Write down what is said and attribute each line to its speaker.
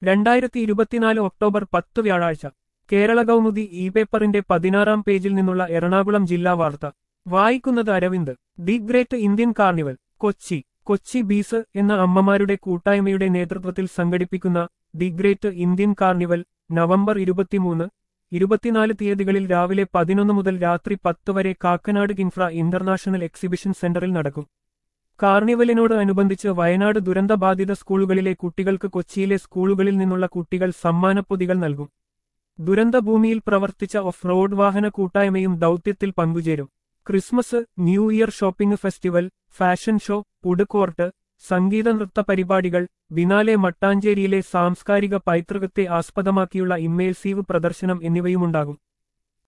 Speaker 1: രണ്ടായിരത്തി ഇരുപത്തിനാല് ഒക്ടോബർ പത്ത് വ്യാഴാഴ്ച കേരള കൗമുദി ഇ പേപ്പറിന്റെ പതിനാറാം പേജിൽ നിന്നുള്ള എറണാകുളം ജില്ലാ വാർത്ത വായിക്കുന്നത് Aravind the great Indian carnival Kochi Kochi bees എന്ന അമ്മമാരുടെ കൂട്ടായ്മയുടെ നേതൃത്വത്തിൽ സംഘടിപ്പിക്കുന്ന the great Indian carnival November ഇരുപത്തിമൂന്ന് ഇരുപത്തിനാല് തീയതികളിൽ രാവിലെ പതിനൊന്ന് മുതൽ രാത്രി പത്ത് വരെ കാക്കനാട് കിൻഫ്ര ഇന്റർനാഷണൽ എക്സിബിഷൻ സെന്ററിൽ നടക്കും കാർണിവലിനോട് അനുബന്ധിച്ച് വയനാട് ദുരന്തബാധിത സ്കൂളുകളിലെ കുട്ടികൾക്ക് കൊച്ചിയിലെ സ്കൂളുകളിൽ നിന്നുള്ള കുട്ടികൾ സമ്മാനപ്പൊതികൾ നൽകും ദുരന്തഭൂമിയിൽ പ്രവർത്തിച്ച ഓഫ് റോഡ് വാഹന കൂട്ടായ്മയും ദൗത്യത്തിൽ പങ്കുചേരും Christmas new year shopping festival fashion show food court സംഗീത നൃത്ത പരിപാടികൾ ബിനാലെ മട്ടാഞ്ചേരിയിലെ സാംസ്കാരിക പൈതൃകത്തെ ആസ്പദമാക്കിയുള്ള ഇമ്മേഴ്സീവ് പ്രദർശനം എന്നിവയുമുണ്ടാകും